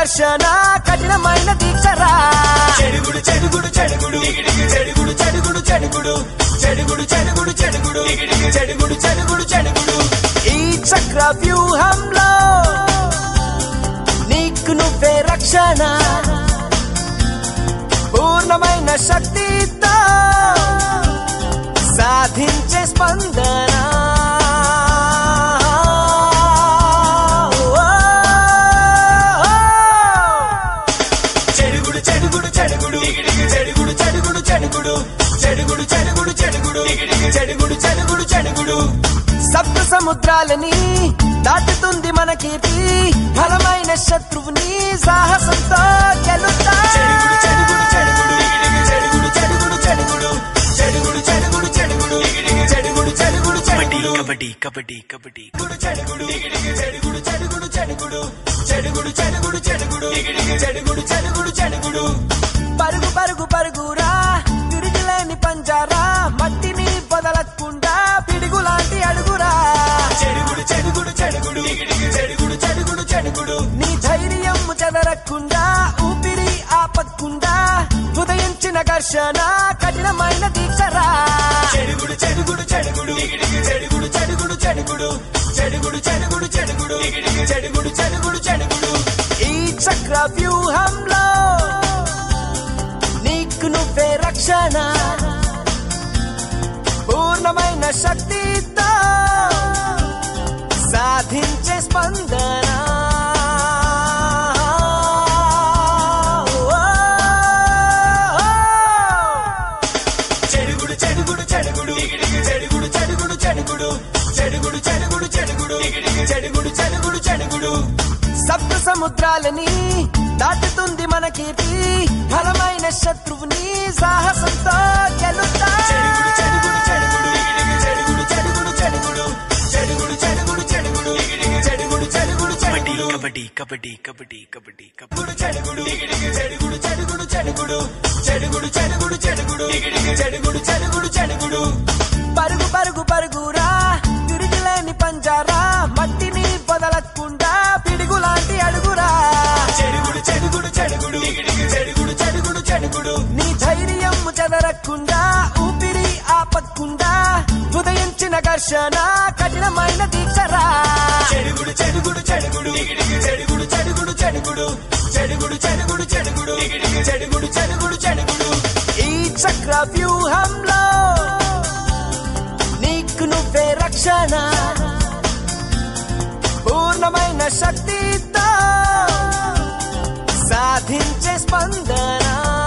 ఘర్షణ కఠినమైన దీక్షరా చెడుగుడు చెడుగుడు చెడుగుడు చెడుగుడు చెడుగుడు చెడుగుడు చెడుగుడు చెడుగుడు చెడుగుడు చెడుగుడు చెడుగుడు చెడుగుడు ఈ చక్ర వ్యూహంలో నీకు నువ్వే రక్షణ పూర్ణమైన శక్తితో సాధించే స్పందన చెడుగుడు చెడుగుడు చెడుగుడు చెడుగుడు చెడుగుడు చెడుగుడు చెడుగుడు చెడుగుడు చెడుగుడు చెడుగుడు చెడుగుడు చెడుగుడు సప్త సముద్రాలని దాటుతుంది మన కీర్తి బలమైన శత్రువుని సాహసంతో గెలుతా చెడుగుడు చెడుగుడు చెడుగుడు చెడుగుడు చెడుగుడు చెడుగుడు చెడుగుడు చెడుగుడు చెడుగుడు చెడుగుడు చెడుగుడు కబడ్డీ కబడ్డీ కబడ్డీ చెడుగుడు చెడుగుడు చెడుగుడు చెడుగుడు చెడుగుడు చెడుగుడు చెడుగుడు చెడుగుడు చెడుగుడు చెడుగుడు పరుగు పరుగు పరుగురా తిరిగిలేని పంజారా మట్టిని వదలకుండా పిడుగులాంటి అడుగురా చెడుగుడు చెడుగుడు చెడుగుడు చెడుగుడు చెడుగుడు చెడుగుడు నీ ధైర్యం చెదరకుండా ఊపిరి ఆపకుండా ఉదయించిన ఘర్షణ కఠినమైన దీక్షరా చెడుగుడు చెడుగుడు చెడుగుడు చెడుగుడు చెడుగుడు చెడుగుడు చెడుగుడు చెడుగుడు చెడుగుడు చెడుగుడు చెడుగుడు చెడుగుడు ఈ చక్ర వ్యూహంలో నీకు నువ్వే రక్షణ పూర్ణమైన శక్తితో సాధించే స్పందన చెడుగుడు చెడుగుడు చెడుగుడు చెడుగుడు చెడుగుడు చెడుగుడు చెడుగుడు చెడుగుడు చెడుగుడు చెడుగుడు చెడుగుడు చెడుగుడు సప్త సముద్రాలని దాటుతుంది మన కీర్తి బలమైన శత్రువుని సాహసంతో గెలుతా చెడుగుడు చెడుగుడు చెడుగుడు చెడుగుడు చెడుగుడు చెడుగుడు చెడుగుడు చెడుగుడు చెడుగుడు చెడుగుడు చెడుగుడు కబడ్డీ కబడ్డీ కబడ్డీ కబడ్డీ కబడ్డీ చెడుగుడు చెడుగుడు చెడుగుడు చెడుగుడు చెడుగుడు చెడుగుడు చెడుగుడు చెడుగుడు చెడుగుడు చెడుగుడు పరుగు పరుగు పరుగురా తిరిగిలేని పంజారా మట్టిని వదలకుండా పిడుగులాంటి అడుగురా చెడుగుడు చెడుగుడు చెడుగుడు చెడుగుడు చెడుగుడు చెడుగుడు నీ ధైర్యం చెదరకుండా ఊపిరి ఆపకుండా ఉదయించిన ఘర్షణ కఠినమైన దీక్షరా చెడుగుడు చెడుగుడు చెడుగుడు చెడుగుడు చెడుగుడు చెడుగుడు చెడుగుడు చెడుగుడు చెడుగుడు చెడుగుడు చెడుగుడు చెడుగుడు ఈ చక్ర వ్యూహంలో నీకు నువ్వే రక్షణ పూర్ణమైన శక్తితో సాధించే స్పందన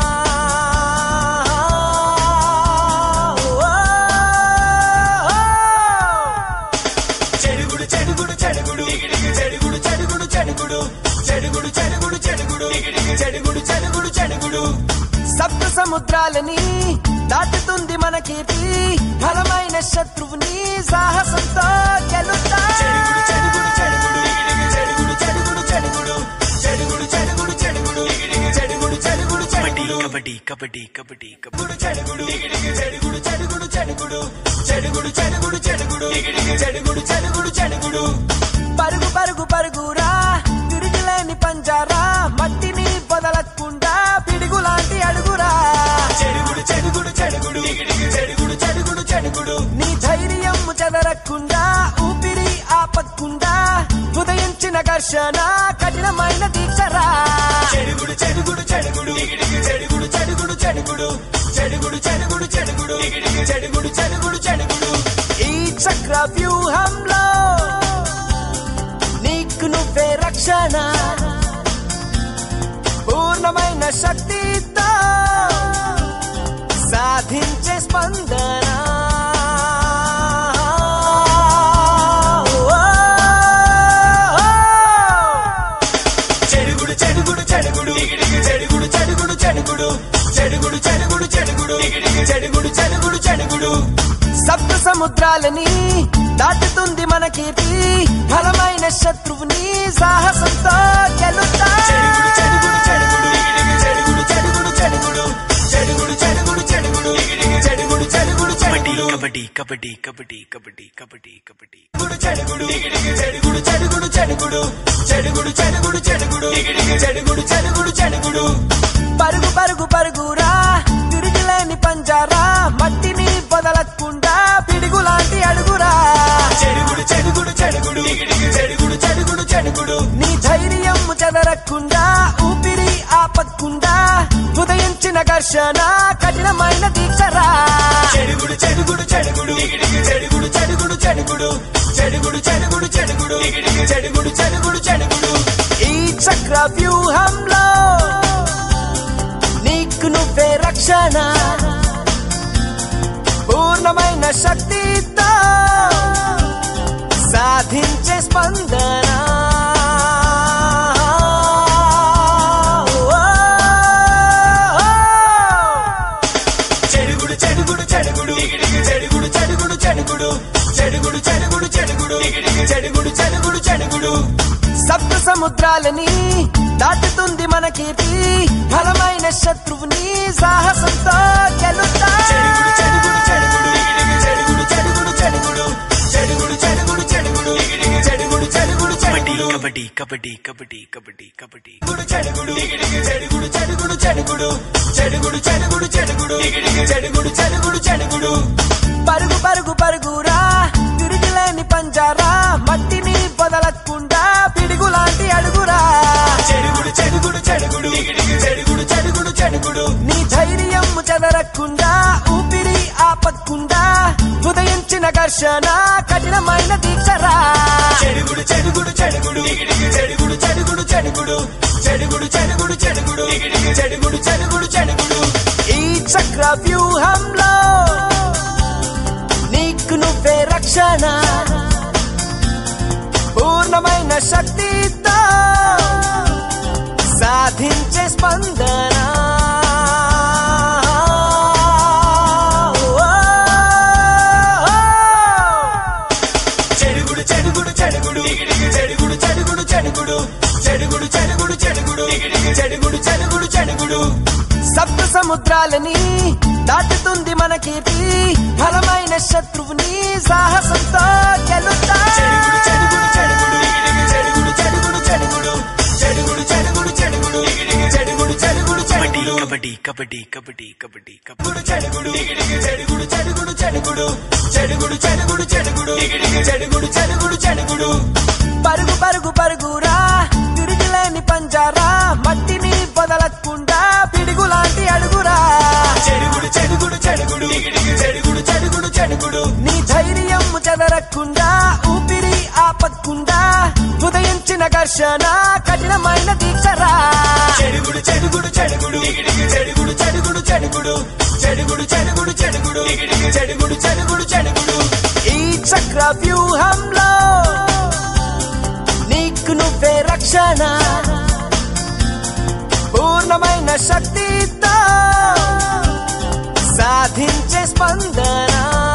చెడుగుడు చెడుగుడు చెడుగుడు చెడుగుడు చెడుగుడు చెడుగుడు చెడుగుడు చెడుగుడు చెడుగుడు చెడుగుడు చెడుగుడు చెడుగుడు సప్త సముద్రాలని దాటుతుంది మన కీర్తి బలమైన శత్రువుని సాహసంతో గెలుతా చెడుగుడు చెడుగుడు చెడుగుడు చెడుగుడు చెడుగుడు చెడుగుడు చెడుగుడు చెడుగుడు చెడుగుడు చెడుగుడు చెడుగుడు కబడ్డీ కబడ్డీ కబడ్డీ కబడ్డీ చెడుగుడు చెడుగుడు చెడుగుడు చెడుగుడు చెడుగుడు చెడుగుడు చెడుగుడు చెడుగుడు చెడుగుడు చెడుగుడు పరుగు పరుగు పరుగురా తిరిగిలేని పంజారా మట్టిని వదలకుండా పిడుగులాంటి అడుగురా చెడుగుడు చెడుగుడు చెడుగుడు చెడుగుడు చెడుగుడు చెడుగుడు నీ ధైర్యం చెదరకుండా ఊపిరి ఆపకుండా ఉదయించిన ఘర్షణ కఠినమైన దీక్షరా చెడుగుడు చెడుగుడు చెడుగుడు చెడుగుడు చెడుగుడు చెడుగుడు చెడుగుడు చెడుగుడు చెడుగుడు చెడుగుడు చెడుగుడు చెడుగుడు ఈ చక్ర వ్యూహంలో నీకు నువ్వే రక్షణ పూర్ణమైన శక్తితో సాధించే స్పందన చెడుగుడు చెడుగుడు చెడుగుడు చెడుగుడు చెడుగుడు చెడుగుడు చెడుగుడు చెడుగుడు చెడుగుడు చెడుగుడు చెడుగుడు చెడుగుడు సప్త సముద్రాలని దాటుతుంది మన కీర్తి బలమైన శత్రువుని సాహసంతో గెలుతా చెడుగుడు చెడుగుడు చెడుగుడు చెడుగుడు చెడుగుడు చెడుగుడు చెడుగుడు చెడుగుడు చెడుగుడు చెడుగుడు చెడుగుడు చెడుగుడు కబడ్డీ కబడ్డీ కబడ్డీ కబడ్డీ కబడ్డీ కబడ్డీ చెడుగుడు చెడుగుడు చెడుగుడు చెడుగుడు చెడుగుడు చెడుగుడు చెడుగుడు చెడుగుడు చెడుగుడు చెడుగుడు పరుగు పరుగు పరుగురా తిరిగిలేని పంజారా మట్టిని వదలకుండా పిడుగులాంటి అడుగురా చెడుగుడు చెడుగుడు చెడుగుడు చెడుగుడు చెడుగుడు చెడుగుడు నీ ధైర్యం చెదరకుండా ఊపిరి ఆపకుండా ఉదయించిన ఘర్షణ కఠినమైన దీక్షరా చెడుగుడు చెడుగుడు చెడుగుడు చెడుగుడు చెడుగుడు చెడుగుడు చెడుగుడు చెడుగుడు చెడుగుడు చెడుగుడు చెడుగుడు చెడుగుడు ఈ చక్ర వ్యూహంలో నీకు నువ్వే రక్షణ పూర్ణమైన శక్తితో సాధించే స్పందన చెడుగుడు చెడుగుడు చెడుగుడు చెడుగుడు చెడుగుడు చెడుగుడు చెడుగుడు చెడుగుడు చెడుగుడు చెడుగుడు చెడుగుడు చెడుగుడు సప్త సముద్రాలని దాటుతుంది మన కీర్తి బలమైన శత్రువుని సాహసంతో గెలుతా చెడుగుడు చెడుగుడు చెడుగుడు చెడుగుడు చెడుగుడు చెడుగుడు చెడుగుడు చెడుగుడు చెడుగుడు చెడుగుడు చెడుగుడు కబడ్డీ చెడుగుడు కబడ్డీ కబడ్డీ కబడ్డీ కబడ్డీ కబడ్డీ చెడుగుడు చెడుగుడు చెడుగుడు చెడుగుడు చెడుగుడు చెడుగుడు చెడుగుడు చెడుగుడు చెడుగుడు చెడుగుడు పరుగు పరుగు పరుగురా తిరిగిలేని పంజారా మట్టిని వదలకుండా పిడుగులాంటి అడుగురా చెడుగుడు చెడుగుడు చెడుగుడు చెడుగుడు చెడుగుడు చెడుగుడు నీ ధైర్యం చెదరకుండా ఊపిరి ఆపకుండా ఉదయించిన ఘర్షణ కఠినమైన దీక్షరా చెడుగుడు చెడుగుడు చెడుగుడు చెడుగుడు చెడుగుడు చెడుగుడు చెడుగుడు చెడుగుడు చెడుగుడు చెడుగుడు చెడుగుడు చెడుగుడు ఈ చక్ర వ్యూహంలో నీకు నువ్వే రక్షణ పూర్ణమైన శక్తితో సాధించే స్పందన చెడుగుడు చెడుగుడు చెడుగుడు చెడుగుడు చెడుగుడు చెడుగుడు చెడుగుడు చెడుగుడు చెడుగుడు చెడుగుడు చెడుగుడు చెడుగుడు సప్త సముద్రాలని దాటుతుంది మన కీర్తి బలమైన శత్రువుని సాహసంతో గెలుతా చెడుగుడు చెడుగుడు చెడుగుడు చెడుగుడు చెడుగుడు చెడుగుడు చెడుగుడు చెడుగుడు చెడుగుడు చెడుగుడు చెడుగుడు కబడ్డీ చెడుగుడు కబడ్డీ కబడ్డీ కబడ్డీ కబడ్డీ కబడ్డీ చెడుగుడు చెడుగుడు చెడుగుడు చెడుగుడు చెడుగుడు చెడుగుడు చెడుగుడు చెడుగుడు చెడుగుడు చెడుగుడు పరుగు పరుగు పరుగురా తిరిగిలేని పంజారా మట్టిని వదలకుండా పిడుగులాంటి అడుగురా చెడుగుడు చెడుగుడు చెడుగుడు చెడుగుడు చెడుగుడు చెడుగుడు నీ ధైర్యం చెదరకుండా ఊపిరి ఆపకుండా ఉదయించిన ఘర్షణ కఠినమైన దీక్షరా చెడుగుడు చెడుగుడు చెడుగుడు చెడుగుడు చెడుగుడు చెడుగుడు చెడుగుడు చెడుగుడు చెడుగుడు చెడుగుడు చెడుగుడు చెడుగుడు ఈ చక్ర వ్యూహంలో నీకు నువ్వే రక్షణ పూర్ణమైన శక్తితో సాధించే స్పందన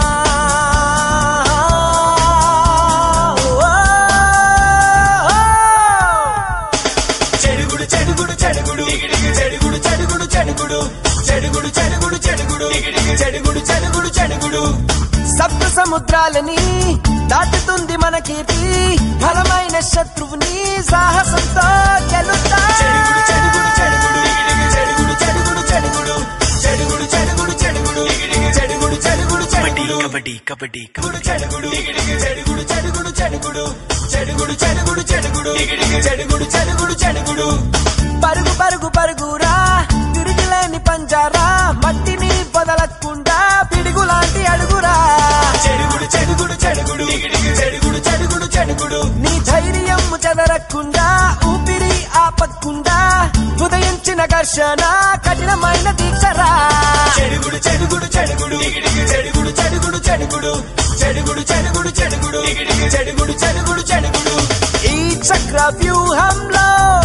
చెడుగుడు చెడుగుడు చెడుగుడు చెడుగుడు చెడుగుడు చెడుగుడు చెడుగుడు చెడుగుడు చెడుగుడు చెడుగుడు చెడుగుడు చెడుగుడు సప్త సముద్రాలని దాటుతుంది మన కీర్తి బలమైన శత్రువుని సాహసంతో గెలుతా చెడుగుడు చెడుగుడు చెడుగుడు చెడుగుడు చెడుగుడు చెడుగుడు చెడుగుడు చెడుగుడు చెడుగుడు చెడుగుడు చెడుగుడు కబడ్డీ చెడుగుడు కబడ్డీ కబడ్డీ కబడ్డీ చెడుగుడు చెడుగుడు చెడుగుడు చెడుగుడు చెడుగుడు చెడుగుడు చెడుగుడు చెడుగుడు చెడుగుడు చెడుగుడు పరుగు పరుగు పరుగురా తిరిగిలేని పంజారా మట్టిని వదలకుండా పిడుగులాంటి అడుగురా చెడుగుడు చెడుగుడు చెడుగుడు చెడుగుడు చెడుగుడు చెడుగుడు నీ ధైర్యం చెదరకుండా ఊపిరి ఆపకుండా ఉదయించిన ఘర్షణ కఠినమైన దీక్షరా చెడుగుడు చెడుగుడు చెడుగుడు చెడుగుడు చెడుగుడు చెడుగుడు చెడుగుడు చెడుగుడు చెడుగుడు చెడుగుడు చెడుగుడు చెడుగుడు ఈ చక్ర వ్యూహంలో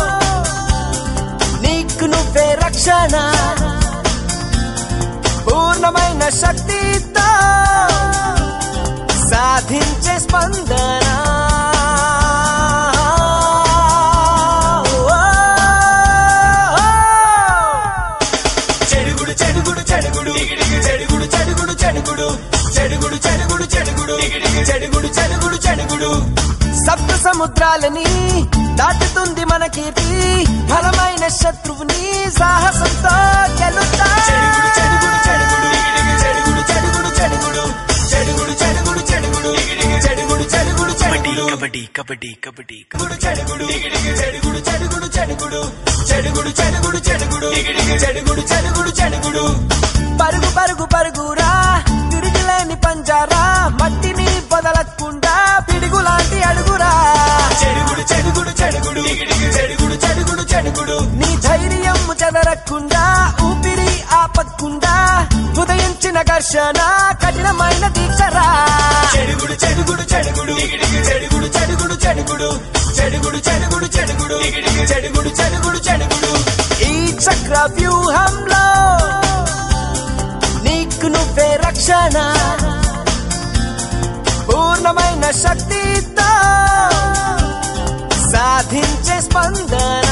నీకు నువ్వే రక్షణ పూర్ణమైన శక్తితో సాధించే స్పందన చెడుగుడు చెడుగుడు చెడుగుడు చెడుగుడు చెడుగుడు చెడుగుడు చెడుగుడు చెడుగుడు సప్త సముద్రాలని దాటుతుంది మన కీర్తి బలమైన శత్రువుని సాహసంతో గెలుతా చెడుగుడు చెడుగుడు చెడుగుడు చెడుగుడు చెడుగుడు చెడుగుడు చెడుగుడు చెడుగుడు చెడుగుడు చెడుగుడు చెడుగుడు కబడ్డీ చెడుగుడు కబడ్డీ కబడ్డీ కబడ్డీ చెడుగుడు చెడుగుడు చెడుగుడు చెడుగుడు చెడుగుడు చెడుగుడు చెడుగుడు చెడుగుడు చెడుగుడు చెడుగుడు పరుగు పరుగు పరుగురా తిరిగిలేని పంజారా మట్టిని వదలకుండా పిడుగు లాంటి అడుగురా చెడుగుడు చెడుగుడు చెడుగుడు చెడుగుడు చెడుగుడు చెడుగుడు నీ ధైర్యం చెదరకుండా ఊపిరి ఆపకుండా ఉదయించిన ఘర్షణ కఠినమైన దీక్షరా చెడుగుడు చెడుగుడు చెడుగుడు చెడుగుడు చెడుగుడు చెడుగుడు చెడుగుడు చెడుగుడు చెడుగుడు చెడుగుడు చెడుగుడు చెడుగుడు ఈ చక్ర వ్యూహంలో నీకు నువ్వే రక్షణ పూర్ణమైన శక్తితో సాధించే స్పందన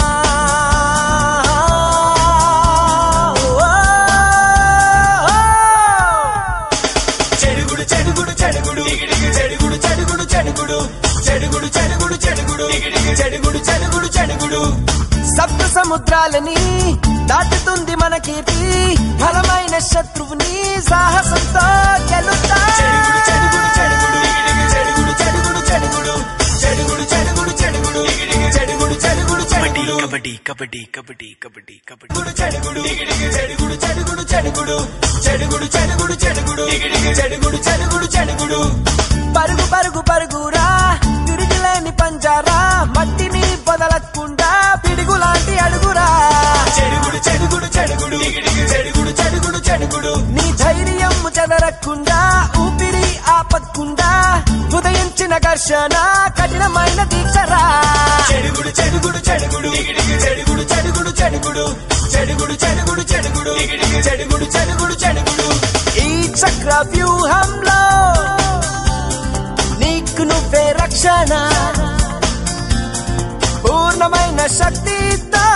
చెడుగుడు చెడుగుడు చెడుగుడు చెడుగుడు చెడుగుడు చెడుగుడు చెడుగుడు చెడుగుడు చెడుగుడు చెడుగుడు చెడుగుడు చెడుగుడు సప్త సముద్రాలని దాటుతుంది మన కీర్తి బలమైన శత్రువుని సాహసంతో గెలుతా చెడుగుడు చెడుగుడు చెడుగుడు చెడుగుడు చెడుగుడు చెడుగుడు చెడుగుడు చెడుగుడు చెడుగుడు చెడుగుడు చెడుగుడు కబడ్డీ కబడ్డీ కబడ్డీ కబడ్డీ కబడ్డీ చెడుగుడు చెడుగుడు చెడుగుడు చెడుగుడు చెడుగుడు చెడుగుడు చెడుగుడు చెడుగుడు చెడుగుడు చెడుగుడు పరుగు పరుగు పరుగురా తిరిగిలేని పంజారా మట్టిని వదలకుండా పిడుగు లాంటి అడుగురా చెడుగుడు చెడుగుడు చెడుగుడు చెడుగుడు చెడుగుడు చెడుగుడు నీ ధైర్యం చెదరకుండా ఊపిరి ఆపకుండా ఉదయించిన ఘర్షణ కఠినమైన దీక్షరా చెడుగుడు చెడుగుడు చెడుగుడు చెడుగుడు చెడుగుడు చెడుగుడు చెడుగుడు చెడుగుడు చెడుగుడు చెడుగుడు చెడుగుడు చెడుగుడు ఈ చక్ర వ్యూహంలో నీకు నువ్వే రక్షణ పూర్ణమైన శక్తితో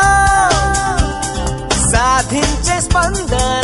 సాధించే స్పందన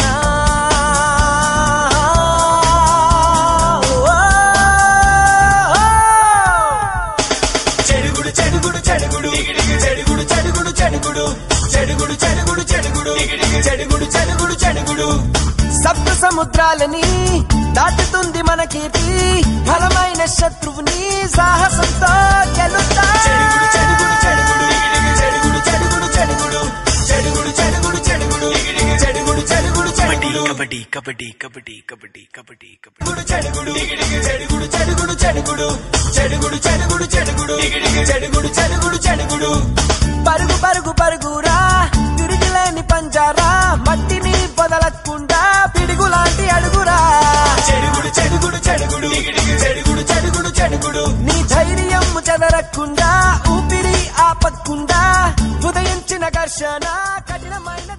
చెడుగుడు చెడుగుడు చెడుగుడు చెడుగుడు చెడుగుడు చెడుగుడు చెడుగుడు చెడుగుడు చెడుగుడు చెడుగుడు చెడుగుడు చెడుగుడు సప్త సముద్రాలని దాటుతుంది మన కీర్తి బలమైన శత్రువుని సాహసంతో గెలుతా చెడుగుడు చెడుగుడు చెడుగుడు చెడుగుడు చెడుగుడు చెడుగుడు చెడుగుడు చెడుగుడు చెడుగుడు చెడుగుడు చెడుగుడు కబడ్డీ కబడ్డీ కబడ్డీ కబడ్డీ కబడ్డీ కబడ్డీ చెడుగుడు చెడుగుడు చెడుగుడు చెడుగుడు చెడుగుడు చెడుగుడు చెడుగుడు చెడుగుడు చెడుగుడు చెడుగుడు పరుగు పరుగు పరుగురా తిరిగిలేని పంజారా మట్టిని వదలకుండా పిడుగు లాంటి అడుగురా చెడుగుడు చెడుగుడు చెడుగుడు చెడుగుడు చెడుగుడు చెడుగుడు నీ ధైర్యం చెదరకుండా ఊపిరి ఆపకుండా ఉదయించిన ఘర్షణ కఠినమైన